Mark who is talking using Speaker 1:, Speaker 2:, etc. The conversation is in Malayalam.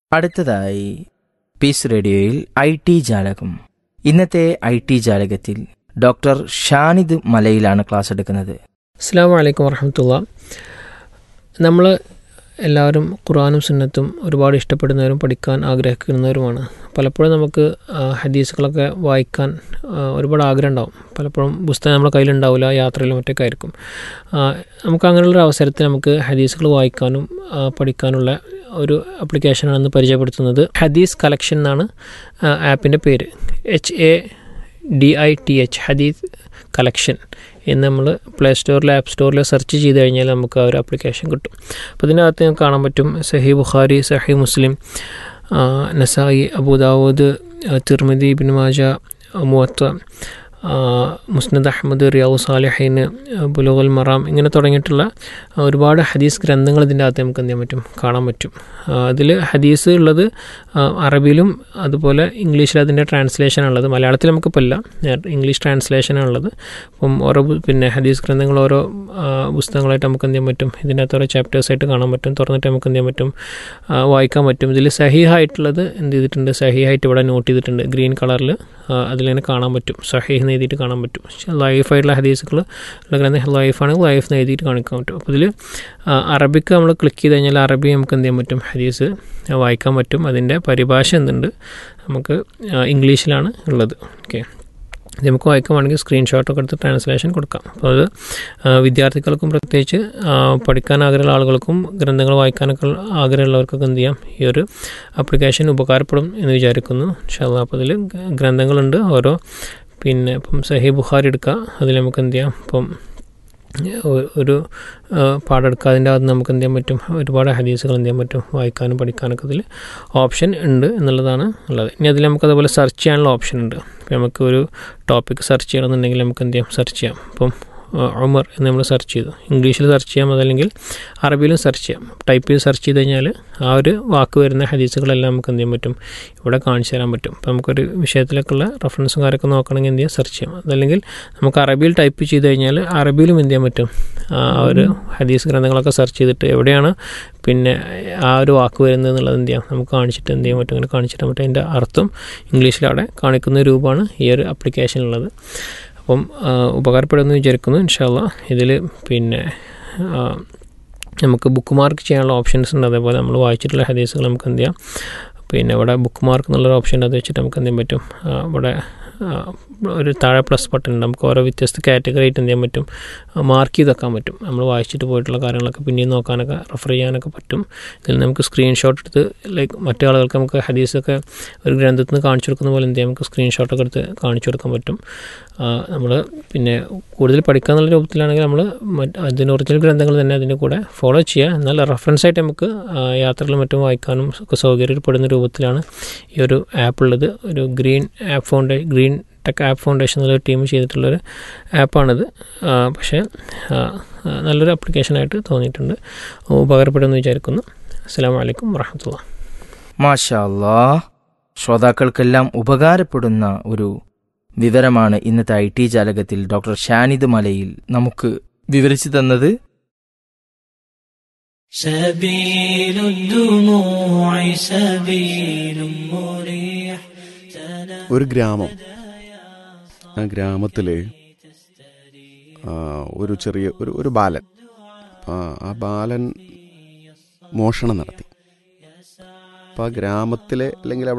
Speaker 1: അടുത്തതായി പീസ് റേഡിയോയിൽ ഐ ടി ജാലകം ഇന്നത്തെ ഐ ടി ജാലകത്തിൽ ഡോക്ടർ ഷാനിദ് മലയിലാണ് ക്ലാസ് എടുക്കുന്നത്
Speaker 2: അസ്സാം വലൈക്കും വർഹമത്തുള്ള നമ്മൾ എല്ലാവരും ഖുറാനും സുന്നത്തും ഒരുപാട് ഇഷ്ടപ്പെടുന്നവരും പഠിക്കാൻ ആഗ്രഹിക്കുന്നവരുമാണ് പലപ്പോഴും നമുക്ക് ആ, ഹദീസുകളൊക്കെ വായിക്കാൻ ആ, ഒരുപാട് ആഗ്രഹം ഉണ്ടാവും പലപ്പോഴും പുസ്തകം നമ്മുടെ കയ്യിലുണ്ടാവില്ല യാത്രയിലും മറ്റൊക്കെ ആയിരിക്കും ആ, നമുക്ക് അങ്ങനെയുള്ളൊരു അവസരത്തിൽ നമുക്ക് ഹദീസുകൾ വായിക്കാനും ആ, പഠിക്കാനുള്ള ഒരു ആപ്ലിക്കേഷനാണെന്ന് പരിചയപ്പെടുത്തുന്നത് ഹദീസ് കളക്ഷൻ എന്നാണ് ആപ്പിൻ്റെ പേര് H A D I T H ഹദീസ് കളക്ഷൻ എന്ന് നമ്മൾ പ്ലേ സ്റ്റോറിൽ ആപ്പ് സ്റ്റോറിൽ സെർച്ച് ചെയ്ത് കഴിഞ്ഞാൽ നമുക്ക് ആ ഒരു ആപ്ലിക്കേഷൻ കിട്ടും അപ്പോൾ ഇതിനകത്ത് നമുക്ക് കാണാൻ പറ്റും സഹി ബുഖാരി സഹി മുസ്ലിം ആ, Nasai Abu Dawud Tirmidhi Ibn Majah Muwatta ആ, മുസ്നദ് അഹമ്മദ് റിയാവു സാലിഹൈൻ ബുലുഗുൽ മറാം ഇങ്ങനെ തുടങ്ങിയിട്ടുള്ള ഒരുപാട് ഹദീസ് ഗ്രന്ഥങ്ങൾ ഇതിൻ്റെ അകത്ത് നമുക്ക് എന്ത് ചെയ്യാൻ പറ്റും കാണാൻ പറ്റും അതിൽ ഹദീസ് ഉള്ളത് ആ, അറബിയിലും അതുപോലെ ഇംഗ്ലീഷിൽ അതിൻ്റെ ട്രാൻസ്ലേഷൻ ഉള്ളത് മലയാളത്തിൽ നമുക്കിപ്പോൾ ഇല്ല നേർ- ഇംഗ്ലീഷ് ട്രാൻസ്ലേഷനാണ് ഉള്ളത് അപ്പം ഓരോ ബു- പിന്നെ ഹദീസ് ഗ്രന്ഥങ്ങൾ ഓരോ ആ, പുസ്തകങ്ങളായിട്ട് നമുക്ക് എന്ത് ചെയ്യാൻ പറ്റും ഇതിൻ്റെ അകത്ത് ഓരോ ചാപ്റ്റേഴ്സായിട്ട് കാണാൻ പറ്റും തുറന്നിട്ട് നമുക്ക് എന്ത് ചെയ്യാൻ പറ്റും ആ, വായിക്കാൻ പറ്റും ഇതിൽ സഹീഹായിട്ടുള്ളത് എന്ത് ചെയ്തിട്ടുണ്ട് സഹീഹായിട്ട് ഇവിടെ നോട്ട് ചെയ്തിട്ടുണ്ട് ഗ്രീൻ കളറിൽ അതിലിങ്ങനെ കാണാൻ പറ്റും സഹീഹ് എന്ന് എഴുതിയിട്ട് കാണാൻ പറ്റും പക്ഷേ ലൈഫായിട്ടുള്ള ഹദീസുകൾ ഉള്ള ഗ്രന്ഥം ലൈഫാണെങ്കിൽ ലൈഫ് എന്ന് എഴുതിയിട്ട് കാണിക്കാൻ പറ്റും അപ്പോൾ ഇതിൽ അറബിക്ക് നമ്മൾ ക്ലിക്ക് ചെയ്ത് കഴിഞ്ഞാൽ അറബി നമുക്ക് എന്ത് ചെയ്യാൻ പറ്റും ഹദീസ് വായിക്കാൻ പറ്റും അതിൻ്റെ പരിഭാഷ എന്തുണ്ട് നമുക്ക് ആ, ഇംഗ്ലീഷിലാണ് ഉള്ളത് ഓക്കെ ഇത് നമുക്ക് വായിക്കുവാണെങ്കിൽ സ്ക്രീൻഷോട്ടൊക്കെ എടുത്ത് ട്രാൻസ്ലേഷൻ കൊടുക്കാം അപ്പോൾ അത് ആ, വിദ്യാർത്ഥികൾക്കും പ്രത്യേകിച്ച് ആ, പഠിക്കാൻ ആഗ്രഹമുള്ള ആളുകൾക്കും ഗ്രന്ഥങ്ങൾ വായിക്കാനൊക്കെ ആഗ്രഹമുള്ളവർക്കൊക്കെ എന്ത് ചെയ്യാം ഈ ഒരു ആപ്ലിക്കേഷൻ ഉപകാരപ്പെടും എന്ന് വിചാരിക്കുന്നു ഇൻഷാല്ലാ അപ്പോൾ അതിൽ ഗ്രന്ഥങ്ങളുണ്ട് ഓരോ പിന്നെ ഇപ്പം സഹി ബുഖാരി എടുക്കുക അതിൽ നമുക്ക് എന്ത് ചെയ്യാം ഇപ്പം ഒ- ഒരു ആ, പാഠം എടുക്കുക അതിൻ്റെ അകത്ത് നമുക്ക് എന്ത് ചെയ്യാൻ പറ്റും ഒരുപാട് ഹദീസുകൾ എന്ത് ചെയ്യാൻ പറ്റും വായിക്കാനും പഠിക്കാനൊക്കെ ഇതിൽ ഓപ്ഷൻ ഉണ്ട് എന്നുള്ളതാണ് ഉള്ളത് ഇനി അതിൽ നമുക്ക് അതുപോലെ സെർച്ച് ചെയ്യാനുള്ള ഓപ്ഷൻ ഉണ്ട് ഇപ്പം നമുക്ക് ഒരു ടോപ്പിക് സെർച്ച് ചെയ്യണമെന്നുണ്ടെങ്കിൽ നമുക്ക് എന്ത് ചെയ്യാം സെർച്ച് ചെയ്യാം ഇപ്പം ആ, ഉമർ എന്ന് നമ്മൾ സെർച്ച് ചെയ്തു ഇംഗ്ലീഷിൽ സെർച്ച് ചെയ്യാം അതല്ലെങ്കിൽ അറബിയിലും സെർച്ച് ചെയ്യാം ടൈപ്പ് ചെയ്ത് സെർച്ച് ചെയ്ത് കഴിഞ്ഞാൽ ആ ഒരു വാക്ക് വരുന്ന ഹദീസുകളെല്ലാം നമുക്ക് എന്ത് ചെയ്യാൻ പറ്റും ഇവിടെ കാണിച്ചു തരാൻ പറ്റും അപ്പോൾ നമുക്കൊരു വിഷയത്തിലേക്കുള്ള റെഫറൻസും കാര്യമൊക്കെ നോക്കണമെങ്കിൽ എന്ത് ചെയ്യാം സെർച്ച് ചെയ്യാം അതല്ലെങ്കിൽ നമുക്ക് അറബിയിൽ ടൈപ്പ് ചെയ്ത് കഴിഞ്ഞാൽ അറബിയിലും എന്ത് ചെയ്യാൻ പറ്റും ആ ഒരു ഹദീസ് ഗ്രന്ഥങ്ങളൊക്കെ സെർച്ച് ചെയ്തിട്ട് എവിടെയാണ് പിന്നെ ആ ഒരു വാക്ക് വരുന്നത് എന്നുള്ളത് എന്ത് ചെയ്യാം നമുക്ക് കാണിച്ചിട്ട് എന്ത് ചെയ്യാൻ പറ്റും അങ്ങനെ കാണിച്ചിട്ട് പറ്റും അതിൻ്റെ അർത്ഥം ഇംഗ്ലീഷിൽ അവിടെ കാണിക്കുന്ന രൂപമാണ് ഈ ഒരു ആപ്ലിക്കേഷനുള്ളത് അപ്പം ആ, ഉപകാരപ്പെടുമെന്ന് വിചാരിക്കുന്നു ഇൻഷാല്ല ഇതിൽ പിന്നെ ആ, നമുക്ക് ബുക്ക് മാർക്ക് ചെയ്യാനുള്ള ഓപ്ഷൻസ് ഉണ്ട് അതേപോലെ നമ്മൾ വായിച്ചിട്ടുള്ള ഹദീസുകൾ നമുക്ക് എന്ത് ചെയ്യാം പിന്നെ ഇവിടെ ബുക്ക് മാർക്ക് എന്നുള്ളൊരു ഓപ്ഷൻ ഉണ്ട് അത് വെച്ചിട്ട് നമുക്ക് എന്ത് ചെയ്യാൻ പറ്റും ആ, ഇവിടെ ആ, ഒരു താഴെ പ്ലസ് ബട്ടൺ ഉണ്ട് നമുക്ക് ഓരോ വ്യത്യസ്ത കാറ്റഗറി ആയിട്ട് എന്ത് ചെയ്യാൻ പറ്റും മാർക്ക് ചെയ്ത് വെക്കാൻ പറ്റും നമ്മൾ വായിച്ചിട്ട് പോയിട്ടുള്ള കാര്യങ്ങളൊക്കെ പിന്നെയും നോക്കാനൊക്കെ റെഫർ ചെയ്യാനൊക്കെ പറ്റും ഇതിൽ നമുക്ക് സ്ക്രീൻഷോട്ട് എടുത്ത് ലൈക്ക് മറ്റു ആളുകൾക്ക് നമുക്ക് ഹദീസൊക്കെ ഒരു ഗ്രന്ഥത്തിൽ നിന്ന് കാണിച്ചു കൊടുക്കുന്ന പോലെ എന്ത് ചെയ്യാം നമുക്ക് സ്ക്രീൻഷോട്ടൊക്കെ എടുത്ത് കാണിച്ചു കൊടുക്കാൻ പറ്റും നമ്മൾ പിന്നെ കൂടുതൽ പഠിക്കുക എന്നുള്ള രൂപത്തിലാണെങ്കിൽ നമ്മൾ അതിൻ്റെ ഒറിജിനൽ ഗ്രന്ഥങ്ങൾ തന്നെ അതിൻ്റെ കൂടെ ഫോളോ ചെയ്യുക എന്നാൽ റെഫറൻസ് ആയിട്ട് നമുക്ക് ആ, യാത്രകളും മറ്റും വായിക്കാനും ഒക്കെ സൗകര്യപ്പെടുന്ന രൂപത്തിലാണ് ഈ ഒരു ആപ്പ് ഉള്ളത് ഒരു ഗ്രീൻ ആപ്പ് ഫൗണ്ടേ ഗ്രീൻ ടെക് ആപ്പ് ഫൗണ്ടേഷൻ എന്നുള്ള ടീം ചെയ്തിട്ടുള്ളൊരു ആപ്പാണിത് ആ, പക്ഷേ ആ, ആ, നല്ലൊരു ആപ്ലിക്കേഷനായിട്ട് തോന്നിയിട്ടുണ്ട് ഉപകാരപ്പെടുമെന്ന് വിചാരിക്കുന്നു അസ്സാം വലൈക്കും വാഹമത്തുള്ള
Speaker 1: മാഷാ അല്ലാ ശ്രോതാക്കൾക്കെല്ലാം ഉപകാരപ്പെടുന്ന ഒരു വിവരമാണ് ഇന്നത്തെ ഐ ടി ജാലകത്തിൽ ഡോക്ടർ ഷാനിദ് മലയിൽ നമുക്ക് വിവരിച്ചു തന്നത്
Speaker 3: سبيل الدموع سبيل مريح
Speaker 4: ഒരു ഗ്രാമം ആ ഗ്രാമത്തിൽ ഒരു ചെറിയ ഒരു ഒരു ബാലൻ ആ ആ ബാലൻ മോഷണം നടത്തി അപ്പോൾ ആ ഗ്രാമത്തിലെ അല്ലെങ്കിൽ അവിടെ